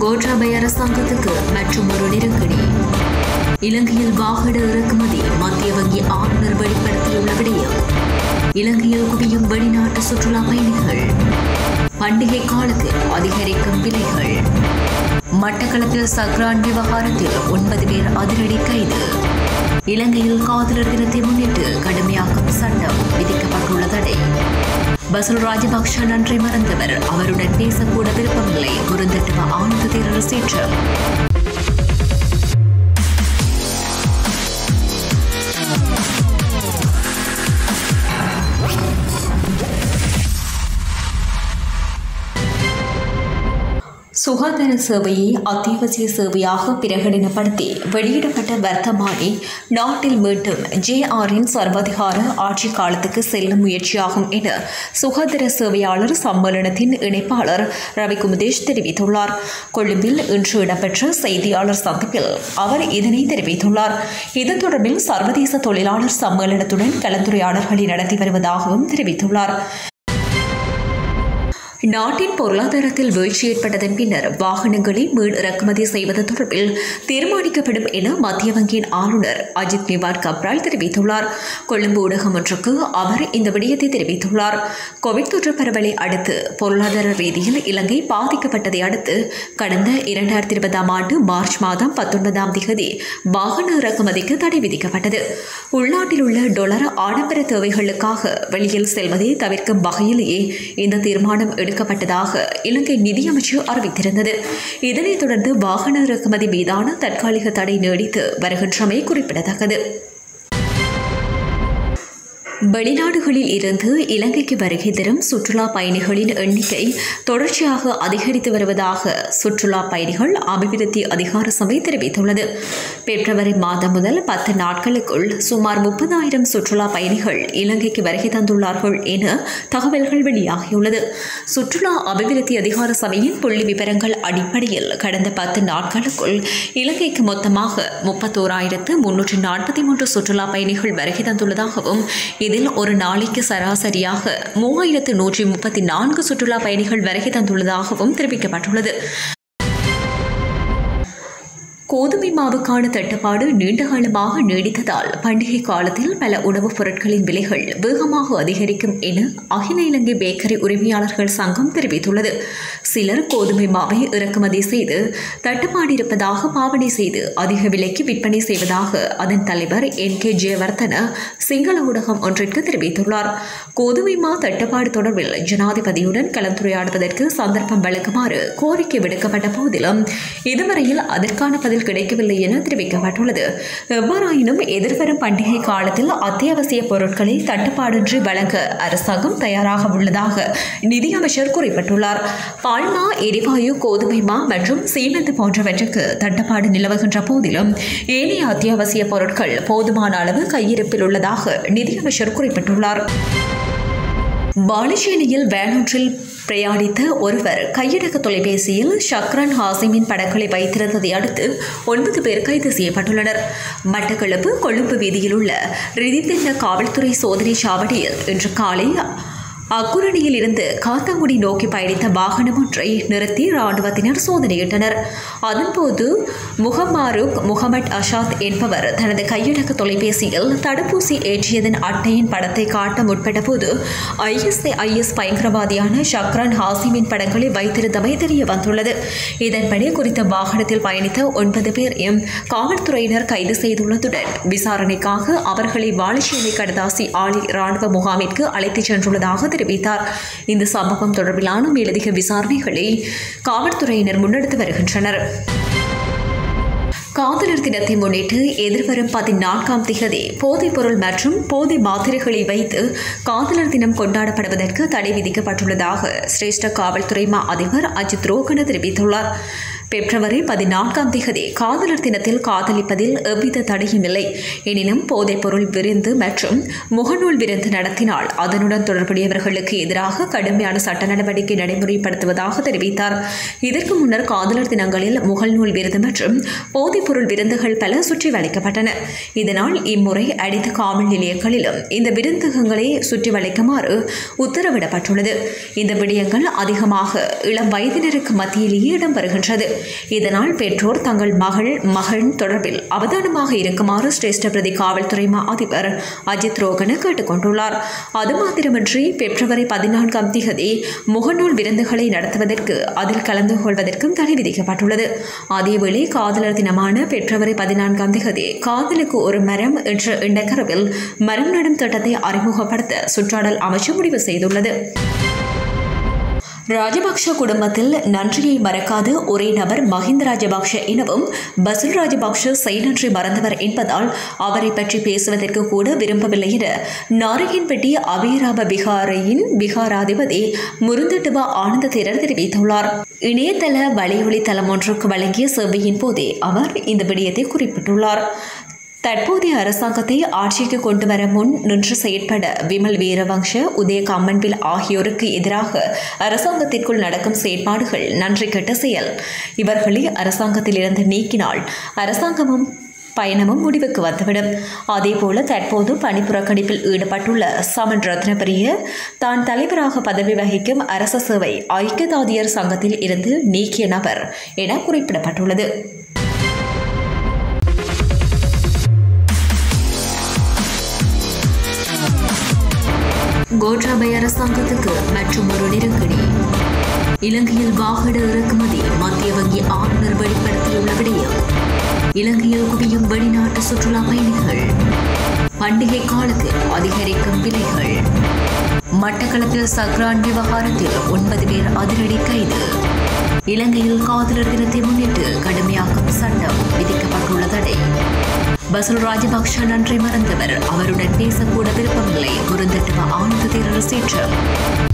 கோட்டாபய அரசாங்கத்துக்கு மற்றும் ஒரு நெருக்கடி இலங்கையில் வாகன இறக்குமதி மத்திய வங்கி ஆளுநர் வெளிப்படுத்தியுள்ள விடயம் இலங்கையில் குவியும் வெளிநாட்டு சுற்றுலா பயணிகள் பண்டிகை காலத்தில் அதிகரிக்கும் விலைகள் மட்டக்களப்பில் சக்ரான் விவகாரத்தில் ஒன்பது பேர் அதிரடி கைது இலங்கையில் காதலர் தினத்தை முன்னிட்டு கடுமையாக்கும் சட்டம் விதிக்கப்பட்டுள்ள தடை பசுல் ராஜபக்ஷ நன்றி மறந்தவர் அவருடன் பேசக்கூட விருப்பமில்லை குருந்தட்டுவ ஆனந்த தேரர் சீற்றம் சுகாதார சேவையை அத்தியாவசிய சேவையாக பிரகடனப்படுத்தி வெளியிடப்பட்ட வர்த்தமானி நாட்டில் மீண்டும் ஜேஆரின் சர்வாதிகார ஆட்சி காலத்துக்கு செல்லும் முயற்சியாகும் என சுகாதார சேவையாளர் சம்மேளனத்தின் இணைப்பாளர் ரவிகுமுதேஷ் தெரிவித்துள்ளார் கொழும்பில் இன்று இடம்பெற்ற செய்தியாளர் சந்திப்பில் அவர் இதனை தெரிவித்துள்ளார் இது தொடர்பில் சர்வதேச தொழிலாளர் சம்மேளனத்துடன் கலந்துரையாடல்களை நடத்தி வருவதாகவும் தெரிவித்துள்ளார் நாட்டின் பொருளாதாரத்தில் வீழ்ச்சி ஏற்பட்டதன் பின்னர் வாகனங்களை மீள் இறக்குமதி செய்வது தொடர்பில் தீர்மானிக்கப்படும் என மத்திய வங்கியின் ஆளுநர் அஜித் நிவார் கப்ரால் தெரிவித்துள்ளார் கொழும்பு ஊடகம் ஒன்றுக்கு அவர் இந்த விடயத்தை தெரிவித்துள்ளார் கோவிட் தொற்று பரவலை அடுத்து பொருளாதார ரீதியில் இலங்கை பாதிக்கப்பட்டதை அடுத்து கடந்த இரண்டாயிரத்தி இருபதாம் ஆண்டு மார்ச் மாதம் பத்தொன்பதாம் தேதி வாகன இறக்குமதிக்கு தடை விதிக்கப்பட்டது உள்நாட்டில் உள்ள டொலர் ஆடம்பர தேவைகளுக்காக வெளியில் செல்வதை தவிர்க்கும் வகையிலேயே இந்த தீர்மானம் எடுக்கப்பட்டதாக இலங்கை நிதியமைச்சு அறிவித்திருந்தது இதனைத் தொடர்ந்து வாகன இறக்குமதி மீதான தற்காலிக தடை நீடித்து வருகின்றமை குறிப்பிடத்தக்கது வெளிநாடுகளில் இருந்து இலங்கைக்கு வருகை தரும் சுற்றுலா பயணிகளின் எண்ணிக்கை தொடர்ச்சியாக அதிகரித்து வருவதாக சுற்றுலா பயணிகள் அபிவிருத்தி அதிகார சபை தெரிவித்துள்ளது பிப்ரவரி மாதம் முதல் பத்து நாட்களுக்குள் சுமார் முப்பதாயிரம் சுற்றுலா பயணிகள் இலங்கைக்கு வருகை தந்துள்ளார்கள் என தகவல்கள் வெளியாகியுள்ளது சுற்றுலா அபிவிருத்தி அதிகார சபையின் புள்ளி விவரங்கள் அடிப்படையில் கடந்த பத்து நாட்களுக்குள் இலங்கைக்கு மொத்தமாக முப்பத்தோராயிரத்து முன்னூற்றி நாற்பத்தி மூன்று சுற்றுலா பயணிகள் வருகை தந்துள்ளதாகவும் இதில் ஒரு நாளைக்கு சராசரியாக மூவாயிரத்து நூற்றி முப்பத்தி நான்கு சுற்றுலா பயணிகள் வருகை தந்துள்ளதாகவும் தெரிவிக்கப்பட்டுள்ளது கோதுமை மாவுக்கான தட்டுப்பாடு நீண்ட காலமாக நீடித்ததால் பண்டிகை காலத்தில் பல உணவுப் பொருட்களின் விலைகள் வேகமாக அதிகரிக்கும் என அகில இலங்கை பேக்கரி உரிமையாளர்கள் சங்கம் தெரிவித்துள்ளது சிலர் கோதுமை மாவை இறக்குமதி செய்து தட்டுப்பாடு இருப்பதாக பாவனை செய்து அதிக விலைக்கு விற்பனை செய்வதாக அதன் தலைவர் என் கே ஜெயவர்தன சிங்கள ஊடகம் ஒன்றிற்கு தெரிவித்துள்ளார் கோதுமை மா தட்டுப்பாடு தொடர்பில் ஜனாதிபதியுடன் கலந்துரையாடுவதற்கு சந்தர்ப்பம் வழங்குமாறு கோரிக்கை விடுக்கப்பட்ட போதிலும் இதுவரையில் அதற்கான பதில் கிடைக்கவில்லை என தெரிவிக்கப்பட்டுள்ளது எவ்வாறாயினும் எதிர்வரும் பண்டிகை காலத்தில் அத்தியாவசிய பொருட்களை தட்டுப்பாடின்றி வழங்க அரசாங்கம் தயாராக உள்ளதாக நிதியமைச்சர் குறிப்பிட்டுள்ளார் பால்மா எரிவாயு கோதுமை மா மற்றும் சீமெந்து போன்றவற்றுக்கு தட்டுப்பாடு நிலவுகின்ற போதிலும் ஏனைய அத்தியாவசிய பொருட்கள் போதுமான அளவு கையிருப்பில் உள்ளதாக நிதியமைச்சர் குறிப்பிட்டுள்ளார் பாலிச்சேனையில் வேனொன்றில் பிரயாணித்த ஒருவர் கையடக்க தொலைபேசியில் ஷக்ரான் ஹாசிமின் படங்களை வைத்திருந்ததை அடுத்து ஒன்பது பேர் கைது செய்யப்பட்டுள்ளனர் மட்டக்களப்பு கொழும்பு வீதியில் உள்ள ரிதித்தென்ன காவல்துறை சோதனை சாவடியில் இன்று காலை அக்குரணியில் இருந்து காத்தாங்குடி நோக்கி பயணித்த வாகனம் ஒன்றை நிறுத்தி ராணுவத்தினர் சோதனையிட்டனர் அதன்போது முகமாருக் முகமட் அஷாத் என்பவர் தனது கையடக்க தொலைபேசியில் தடுப்பூசி ஏற்றியதன் அட்டையின் படத்தை காட்ட முற்பட்ட போது ஐஎஸ்ஐஎஸ் பயங்கரவாதியான ஷக்ரான் ஹாசிமின் படங்களை வைத்திருந்தமை தெரிய வந்துள்ளது இதன்படி குறித்த வாகனத்தில் பயணித்த ஒன்பது பேரையும் காவல்துறையினர் கைது செய்துள்ளதுடன் விசாரணைக்காக அவர்களை வாழைச்சேனை கடதாசி ஆலி ராணுவ முகாமிற்கு அழைத்துச் சென்றுள்ளதாக தெரிவித்தார் இந்த சம்பவம் தொடர்பிலான மேலதிக விசாரணைகளை காவல்துறையினர் முன்னெடுத்து வருகின்றனர் காதலர் தினத்தை முன்னிட்டு எதிர்வரும் பதினான்காம் திகதி போதைப்பொருள் மற்றும் போதை மாத்திரைகளை வைத்து காதலர் தினம் கொண்டாடப்படுவதற்கு தடை விதிக்கப்பட்டுள்ளதாக சிரேஷ்ட காவல்துறை மா அதிபர் அஜித் ரோகன தெரிவித்துள்ளார் பிப்ரவரி பதினான்காம் திகதி காதலர் தினத்தில் காதலிப்பதில் எவ்வித தடையும் இல்லை எனினும் போதைப்பொருள் விருந்து மற்றும் முகநூல் விருந்து நடத்தினால் அதனுடன் தொடர்புடையவர்களுக்கு எதிராக கடுமையான சட்ட நடவடிக்கை நடைமுறைப்படுத்துவதாக தெரிவித்தார் இதற்கு முன்னர் காதலர் தினங்களில் முகநூல் விருந்து மற்றும் போதைப்பொருள் விருந்துகள் பல சுற்றி வளைக்கப்பட்டன இதனால் இம்முறை அனைத்து காவல் நிலையங்களிலும் இந்த விருந்தகங்களை சுற்றி வளைக்குமாறு உத்தரவிடப்பட்டுள்ளது இந்த விடயங்கள் அதிகமாக இளம் வயதினருக்கு மத்தியிலேயே இடம்பெறுகின்றது இதனால் பெற்றோர் தங்கள் மகள் மகன் தொடர்பில் அவதானமாக இருக்குமாறு சிரேஷ்ட பிரதி காவல்துறை மா அதிபர் அஜித் ரோகன கேட்டுக்கொண்டுள்ளார் அது மாத்திரமின்றி பிப்ரவரி பதினான்காம் திகதி முகநூல் விருந்துகளை நடத்துவதற்கு அதில் கலந்து கொள்வதற்கும் தடை விதிக்கப்பட்டுள்ளது அதேவேளை காதலர் தினமான பிப்ரவரி பதினான்காம் திகதி காதலுக்கு ஒரு மரம் என்ற எண்ணக்கருவில் மரம் நடும் திட்டத்தை அறிமுகப்படுத்த சுற்றாடல் அமைச்சு முடிவு செய்துள்ளது ராஜபக்ஷ குடும்பத்தில் நன்றியை மறக்காத ஒரே நபர் மஹிந்த ராஜபக்ஷ எனவும் பசுல் ராஜபக்ஷ செய்நன்றி மறந்தவர் என்பதால் அவரை பற்றி பேசுவதற்கு கூட விரும்பவில்லை என நாரகின்பட்டி அபிராம பிகாரையின் பிகாராதிபதி முருந்தட்டுவா ஆனந்த தேரர் தெரிவித்துள்ளார் இணையதள வலையொலி தளம் ஒன்றுக்கு வழங்கிய சேவையின் போதே அவர் இந்த விடயத்தை குறிப்பிட்டுள்ளார் தற்போதைய அரசாங்கத்தை ஆட்சிக்கு கொண்டு வர முன் நின்று செயற்பட விமல் வீரவங்ஷ உதய கம்மன்பில் ஆகியோருக்கு எதிராக அரசாங்கத்திற்குள் நடக்கும் செயற்பாடுகள் நன்றி கெட்ட செயல் இவர்களை அரசாங்கத்திலிருந்து நீக்கினால் அரசாங்கமும் பயணமும் முடிவுக்கு வந்துவிடும் அதேபோல தற்போது பணிப்புறக்கணிப்பில் ஈடுபட்டுள்ள சமன் ரத்னபிரிய தான் தலைவராக பதவி வகிக்கும் அரச சேவை ஐக்கியதாதியர் சங்கத்தில் இருந்து நீக்கிய நபர் என குறிப்பிடப்பட்டுள்ளது கோட்டாபய அரசாங்கத்துக்கு மற்றும் ஒரு நெருக்கடி இலங்கையில் வாகன இறக்குமதி மத்திய வங்கி ஆளுநர் வெளிப்படுத்தியுள்ள விடயம் இலங்கையில் குவியும் வெளிநாட்டு சுற்றுலா பயணிகள் பண்டிகை காலத்தில் அதிகரிக்கும் விலைகள் மட்டக்களப்பில் சக்ரான் விவகாரத்தில் ஒன்பது பேர் அதிரடி கைது இலங்கையில் காதலர் தினத்தை முன்னிட்டு கடுமையாக்கும் சட்டம் விதிக்கப்பட்டுள்ள தடை பசுல் ராஜபக்ஷ நன்றி மறந்தவர் அவருடன் பேசக்கூட விருப்பமில்லை குருந்தட்டுவ ஆனந்த தேரர் சீற்றம்